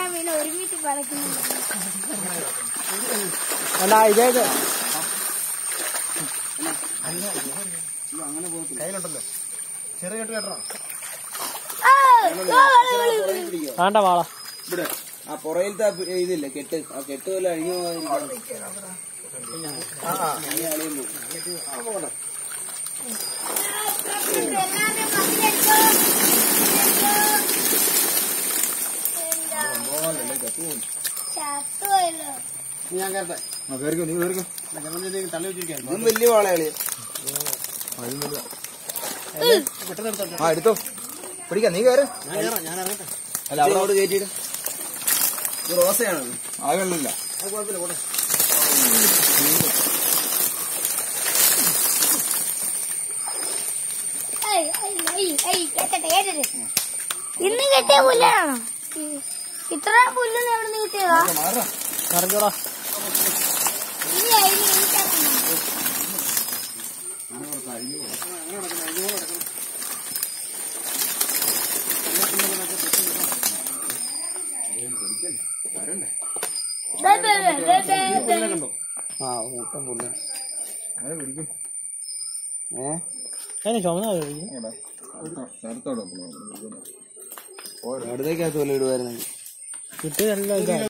മീൻ ഒരുമിച്ച് പടക്കുന്നുണ്ട് അല്ല ഇതേത് കയ്യിലുണ്ടല്ലോ ചെറിയ കെട്ട് കേട്ടോ ആ, ആ, വളി, വളി, വളി. വേണ്ട വാള ഇവിടെ ആ പുറയിലത്തെ ആ പി- ഇതില്ലേ കെട്ട് ആ കെട്ട് പോലെ അഴിഞ്ഞു പോകാതിരിക്കാൻ ഈ അളിയും പോകും. എല്ലാവരും മതിലെടുത്തോ. മതിലെടുത്തോ. എന്താ? ചത്തുപോയല്ലോ. ഞാൻ കയറട്ടെ ആ, കേറിക്കോ നീ കേറിക്കോ ജനറൽ തള്ളി വെച്ചിരിക്കാൻ ഇതും വലിയ വാളകളി പെട്ടെന്ന് എടുത്തോ ആ എടുത്തോ പിടിക്കാം നീ കയറ് ഞാൻ കയറാം ഞാൻ ഇറങ്ങട്ടെ അല്ല അവിടെ കയറ്റിയിട് ഇത് റോസയാണത് ആ വെള്ളമില്ല അത് കുഴപ്പമില്ല പോട്ടെ ഏയ്, ഏയ്, ഏയ്, ഏയ്, കേറ്റട്ടെ, കേറ്റട്ടെ. ഇന്ന് കിട്ടിയ പുല്ലാണോ ഇത്ര പുല്ല് എവിടെ നിന്ന് കിട്ടിയതാ മാറാ പറഞ്ഞോടാ ഇനി അതിന് എനിക്കറിയാം ദേ, ദേ, ദേ, ദേ, ദേ, ദേ. ആ കൂട്ടം പുല്ല അത് പിടിക്കും ഏ അതിന് ചുമന്ന അടുത്തേക്കകത്ത് വല്ല ഇടുവായിരുന്നു കിട്ടിയ നല്ല ഇതാ